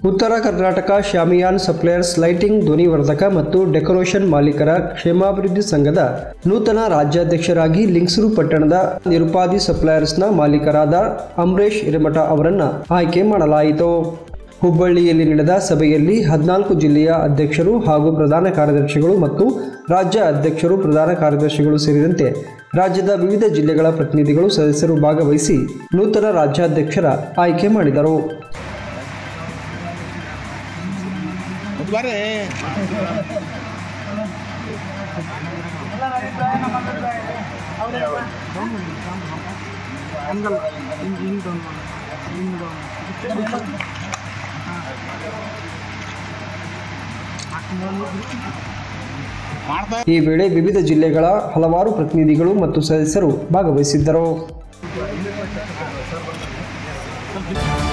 ಉತ್ತರ Karnataka shamiana suppliers lighting ಧ್ವನಿವರ್ಧಕ ಮತ್ತು ಡೆಕೋರೇಷನ್ ಮಾಲೀಕರ ಕ್ಷೇಮಾಭಿವೃದ್ಧಿ ಸಂಘದ ನೂತನ ರಾಜ್ಯಾಧ್ಯಕ್ಷರಾಗಿ ಲಿಂಗಸೂರು ಪಟ್ಟಣದ ನಿರುಪಾಧಿ ಸಪ್ಲೈಯರ್ಸ್ನ ಮಾಲೀಕರಾದ ಅಮರೇಶ್ ಹಿರೇಮಠ ಅವರನ್ನು ಆಯ್ಕೆ ಮಾಡಲಾಯಿತು ಹುಬ್ಬಳ್ಳಿಯಲ್ಲಿ ನಡೆದ ಸಭೆಯಲ್ಲಿ ಹದಿನಾಲ್ಕು ಜಿಲ್ಲೆಯ ಅಧ್ಯಕ್ಷರು ಹಾಗೂ ಪ್ರಧಾನ ಕಾರ್ಯದರ್ಶಿಗಳು ಮತ್ತು ರಾಜ್ಯ ಅಧ್ಯಕ್ಷರು ಪ್ರಧಾನ ಕಾರ್ಯದರ್ಶಿಗಳು ಸೇರಿದಂತೆ ರಾಜ್ಯದ ವಿವಿಧ ಜಿಲ್ಲೆಗಳ ಪ್ರತಿನಿಧಿಗಳು ಸದಸ್ಯರು ಭಾಗವಹಿಸಿ ನೂತನ ರಾಜ್ಯಾಧ್ಯಕ್ಷರ ಆಯ್ಕೆ ಮಾಡಿದರು ಬರ್ರಿ ಮಾಡ್ತಾ ಈ ವೇಳೆ ವಿವಿಧ ಜಿಲ್ಲೆಗಳ ಹಲವಾರು ಪ್ರತಿನಿಧಿಗಳು ಮತ್ತು ಸದಸ್ಯರು ಭಾಗವಹಿಸಿದ್ದರು